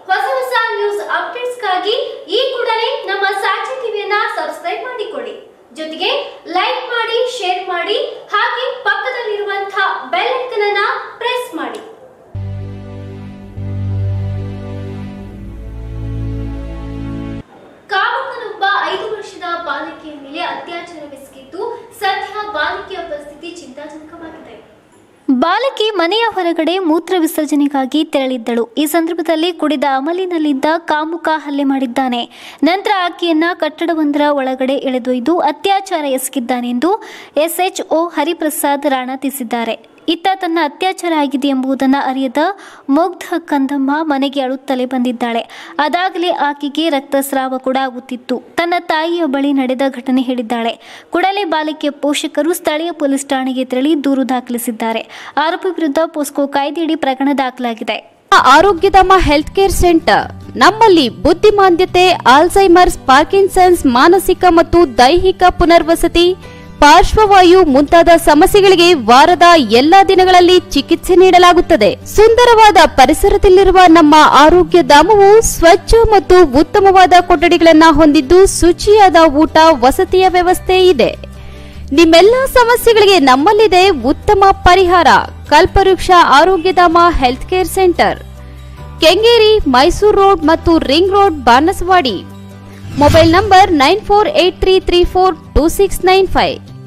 ಹೊಸ ಹೊಸ ನ್ಯೂಸ್ ಅಪ್ಡೇಟ್ಸ್ಗಾಗಿ ಈ ಕೂಡಲೇ ನಮ್ಮ ಸಾಕ್ಷಿ ಟಿವಿಯನ್ನ ಸಬ್ಸ್ಕ್ರೈಬ್ ಮಾಡಿಕೊಳ್ಳಿ ಜೊತೆಗೆ ಲೈಕ್ ಮಾಡಿ ಶೇರ್ ಮಾಡಿ ಹಾಗೆ ಪಕ್ಕದಲ್ಲಿರುವಂತಹ ಬೆಲ್ ಐಕನ್ ಅನ್ನ ಪ್ರೆಸ್ ಮಾಡಿ ಕಾಮಕನೊಬ್ಬ ಐದು ವರ್ಷದ ಬಾಲಕಿಯ ಮೇಲೆ ಅತ್ಯಾಚಾರವೆಸಗಿದ್ದು ಸದ್ಯ ಬಾಲಕಿಯ ಪರಿಸ್ಥಿತಿ ಚಿಂತಾಜನಕವಾಗಿದೆ ಬಾಲಕಿ ಮನೆಯ ಹೊರಗಡೆ ಮೂತ್ರ ವಿಸರ್ಜನೆಗಾಗಿ ತೆರಳಿದ್ದಳು ಈ ಸಂದರ್ಭದಲ್ಲಿ ಕುಡಿದ ಅಮಲಿನಲ್ಲಿದ್ದ ಕಾಮುಕ ಹಲ್ಲೆ ಮಾಡಿದ್ದಾನೆ ನಂತರ ಆಕೆಯನ್ನ ಕಟ್ಟಡವೊಂದರ ಒಳಗಡೆ ಎಳೆದೊಯ್ದು ಅತ್ಯಾಚಾರ ಎಸಗಿದ್ದಾನೆಂದು ಎಸ್ಎಚ್ಒ ಹರಿಪ್ರಸಾದ್ ರಾಣಾ ತಿಳಿಸಿದ್ದಾರೆ ಇತ್ತ ತನ್ನ ಅತ್ಯಾಚಾರ ಆಗಿದೆ ಎಂಬುದನ್ನು ಅರಿಯದ ಮುಗ್ಧ ಕಂದಮ್ಮ ಮನೆಗೆ ಅಳುತ್ತಲೇ ಬಂದಿದ್ದಾಳೆ ಅದಾಗಲೇ ಆಕೆಗೆ ರಕ್ತಸ್ರಾವ ಕೂಡ ಆಗುತ್ತಿತ್ತು ತನ್ನ ತಾಯಿಯ ಬಳಿ ನಡೆದ ಘಟನೆ ಹೇಳಿದ್ದಾಳೆ ಕೂಡಲೇ ಬಾಲಕಿಯ ಪೋಷಕರು ಸ್ಥಳೀಯ ಪೊಲೀಸ್ ಠಾಣೆಗೆ ತೆರಳಿ ದೂರು ದಾಖಲಿಸಿದ್ದಾರೆ ಆರೋಪಿ ವಿರುದ್ಧ ಪೋಸ್ಕೋ ಕಾಯ್ದೆಯಡಿ ಪ್ರಕರಣ ದಾಖಲಾಗಿದೆ ಆರೋಗ್ಯಧಾಮ ಹೆಲ್ತ್ ಕೇರ್ ಸೆಂಟರ್ ನಮ್ಮಲ್ಲಿ ಬುದ್ಧಿಮಾಂದ್ಯತೆ ಆಲ್ಝೈಮರ್ಸ್ ಪಾರ್ಕಿನ್ಸನ್ಸ್ ಮಾನಸಿಕ ಮತ್ತು ದೈಹಿಕ ಪುನರ್ವಸತಿ ಪಾರ್ಶ್ವವಾಯು ಮುಂತಾದ ಸಮಸ್ಯೆಗಳಿಗೆ ವಾರದ ಎಲ್ಲಾ ದಿನಗಳಲ್ಲಿ ಚಿಕಿತ್ಸೆ ನೀಡಲಾಗುತ್ತದೆ ಸುಂದರವಾದ ಪರಿಸರದಲ್ಲಿರುವ ನಮ್ಮ ಆರೋಗ್ಯ ಧಾಮವು ಸ್ವಚ್ಛ ಮತ್ತು ಉತ್ತಮವಾದ ಕೊಠಡಿಗಳನ್ನ ಹೊಂದಿದ್ದು ಶುಚಿಯಾದ ಊಟ ವಸತಿಯ ವ್ಯವಸ್ಥೆ ಇದೆ ನಿಮ್ಮೆಲ್ಲ ಸಮಸ್ಯೆಗಳಿಗೆ ನಮ್ಮಲ್ಲಿದೆ ಉತ್ತಮ ಪರಿಹಾರ Kalpavriksha Arogyadhama health care centre Kengeri Mysuru road ಮತ್ತು ring road Banaswadi mobile number nine four eight three three four two six nine five